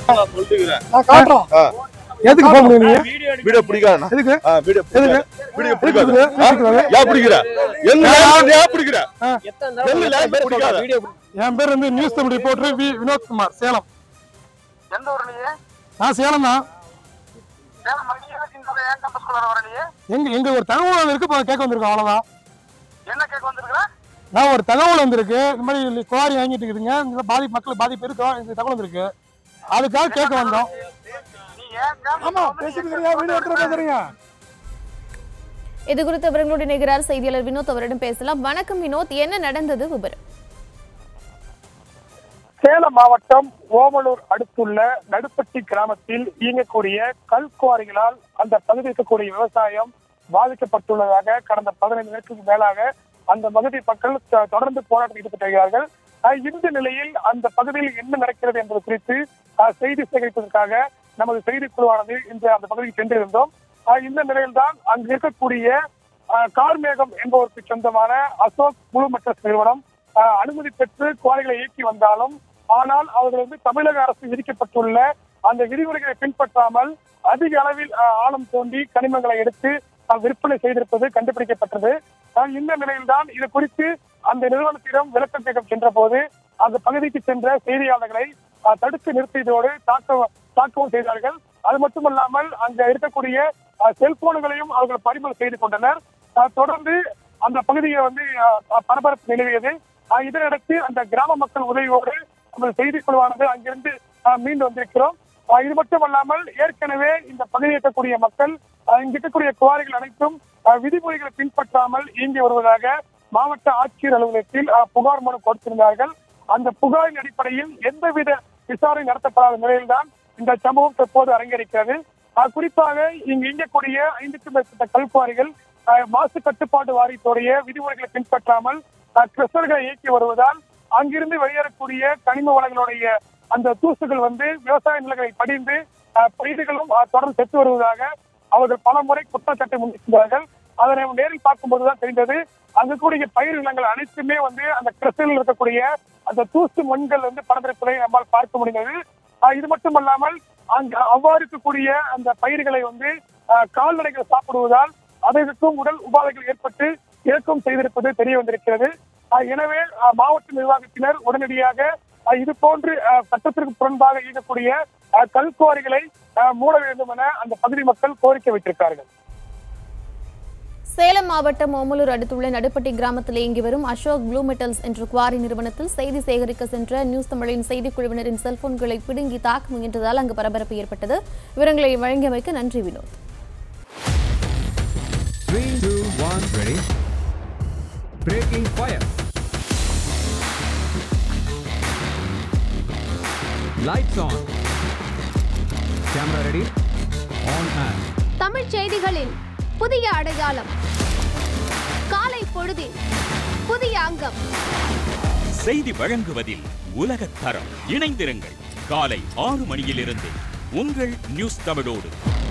நான் காட்டுறோம் எதுக்கு போக முடியும் நீங்க வீடியோ பிடிக்காதா எதுக்கு வீடியோ எதுக்கு வீடியோ எதுக்கு பிடிக்காது எதுக்கு? ஏன் பிடிக்கிற என்ன ஏன் பிடிக்கிற எந்த லைன் பிடிக்காத என் பேர் வந்து news Tamil reporter V Vinothkumar Salem எந்த ஊர் நீ நான் சேலம் தான் சேலம் மகிழ்ச்சி இந்த ஏன் கம்பஸ்குள்ள வர நீ எங்க எங்க ஒரு தகவல் இருக்கு இப்ப கேட்க வந்திருக்கோம் அவ்வளவுதான் என்ன கேட்க வந்திருக்கிற நான் ஒரு தகவல் வந்திருக்கு இந்த மாதிரி குவாரி வாங்கிட்டு இருக்குதுங்க இந்த பாதி மக்கள் பாதிப்பு இருக்கோ இந்த தகவல் வந்திருக்கு அதுக்காக கேட்க வந்தோம் நீ ஏன் campus ஆமா வந்து பேசிட்டு வீடியோ எடுத்து பேசுறீங்க இது குறித்து அவர்களோடு இணைகிறார் செய்தியாளர் வினோத் அவரிடம் பேசலாம் வணக்கம் வினோத் என்ன நடந்தது விபரம் சேலம் மாவட்டம் ஓமலூர் அடுத்துள்ள நடுப்பட்டி கிராமத்தில் இயங்கக்கூடிய கல்குவாரிகளால் அந்த பகுதியில் இருக்கக்கூடிய விவசாயம் பாதிக்கப்பட்டுள்ளதாக கடந்த பதினைந்து நாட்களுக்கு மேலாக அந்த பகுதி மக்கள் தொ- தொடர்ந்து போராட்டத்தில் ஈடுபட்டு வருகிறார்கள் அஹ் இந்த நிலையில் அந்த பகுதியில் என்ன நடக்கிறது என்பது குறித்து அஹ், செய்தி சேகரிப்பதற்காக நமது செய்திக்குழுவானது இன்று அந்த பகுதிக்கு சென்றிருந்தோம் அஹ், இந்த நிலையில்தான் அங்கு இருக்கக்கூடிய அஹ், கார்மேகம் என்பவருக்கு சொந்தமான அசோக் முழு மட்டஸ் நிறுவனம் அஹ், அனுமதி பெற்று குவாரிகளை இயக்கி வந்தாலும் ஆனால் அவர்கள் வந்து தமிழக அரசு விதிக்கப்பட்டுள்ள அந்த விதிமுறைகளை பின்பற்றாமல் அதிக அளவில் அஹ், ஆழம் தோண்டி கனிமங்களை எடுத்து அஹ், விற்பனை செய்திருப்பது கண்டுபிடிக்கப்பட்டது அஹ், இந்த நிலையில்தான் இது குறித்து அந்த நிறுவனத்திடம் விளக்கம் கேட்க சென்ற போது அந்த பகுதிக்கு சென்ற செய்தியாளர்களை அஹ், தடுத்து நிறுத்தியதோடு தாக்க தாக்கவும் செய்தார்கள் அது மட்டுமல்லாமல் அங்க இருக்கக்கூடிய அஹ், செல்போன்களையும் அவர்கள் பறிமுதல் செய்து கொண்டனர் அஹ், தொடர்ந்து அந்த பகுதியை வந்து அஹ், பரபரப்பு நிலவியது அஹ், இதனையடுத்து அந்த கிராம மக்கள் உதவியோடு நமது செய்திக்குழுவானது அங்கிருந்து அஹ், மீண்டு வந்திருக்கிறோம் அஹ், இது மட்டுமல்லாமல் ஏற்கனவே இந்த பகுதியில் இருக்கக்கூடிய மக்கள் அஹ், இங்க இருக்கக்கூடிய குவாரிகள் அனைத்தும் அஹ், விதிமுறைகளை பின்பற்றாமல் இயங்கி வருவதாக மாவட்ட ஆட்சியர் அலுவலகத்தில் அஹ், புகார் மனு கொடுத்திருந்தார்கள் அந்த புகாரின் அடிப்படையில் எந்தவித விசாரணை நடத்தப்படாத நிலையில்தான் இந்த சம்பவம் தற்போது அரங்கேறிக்கிறது அஹ், குறிப்பாக இங்கு இயங்கக்கூடிய ஐந்துக்கும் மேற்பட்ட கல்குவாரிகள் அஹ், மாசு கட்டுப்பாட்டு வாரியத்துடைய விதிமுறைகளை பின்பற்றாமல் அஹ், கிரஷர்களை இயக்கி வருவதால் அங்கிருந்து வெளியேறக்கூடிய கனிம வளங்களுடைய அந்த தூசுகள் வந்து விவசாய நிலங்களை படிந்து அஹ், பயிர்களும் அஹ், தொடர்ந்து செத்து வருவதாக அவர்கள் பல முறை குற்றச்சாட்டை முன்வைக்கிறார்கள் அதனை நம்ம நேரில் பார்க்கும்போதுதான் தெரிந்தது அங்கு கூடிய பயிர் நிலங்கள் அனைத்துமே வந்து அந்த கிறிஸ்தலில் இருக்கக்கூடிய அந்த தூசு மண்கள் வந்து படத்திருப்பதை நம்மால் பார்க்க முடிந்தது ஆஹ் இது மட்டுமல்லாமல் அங்கு அவ்வாறு இருக்கக்கூடிய அந்த பயிர்களை வந்து ஆஹ் கால்நடைகள் சாப்பிடுவதால் அதற்கும் உடல் உபாதைகள் ஏற்பட்டு இறக்கம் செய்திருப்பது தெரிய வந்திருக்கிறது ஆஹ் எனவே ஆஹ் மாவட்ட நிர்வாகத்தினர் உடனடியாக ஆஹ் இது போன்று ஆஹ் சட்டத்திற்கு புறம்பாக இயங்கக்கூடிய ஆஹ் கல்குவாரிகளை ஆஹ் மூட வேண்டும் என அந்த பகுதி மக்கள் கோரிக்கை வைத்திருக்கார்கள் சேலம் மாவட்டம் ஓமலூர் அடுத்துள்ள நடுப்பட்டி கிராமத்தில் இயங்கி வரும் அசோக் ப்ளூ மெட்டல்ஸ் என்ற குவாரி நிறுவனத்தில் செய்தி சேகரிக்க சென்ற நியூஸ் தமிழின் செய்திக் குழுவினரின் செல்போன்களை பிடுங்கி தாக்க முயன்றதால் அங்கு பரபரப்பு ஏற்பட்டது விவரங்களை வழங்கியமைக்கு நன்றி Vinod Three, two, one, ready. Breaking fire. Lights on. Camera ready. On and. Tamil செய்திகளின் புதிய அடையாளம் காலை பொழுதில் புதிய அங்கம் செய்தி வழங்குவதில் உலகத் தரம் இணைந்திருங்கள் காலை ஆறு மணியிலிருந்து உங்கள் நியூஸ் தமிழோடு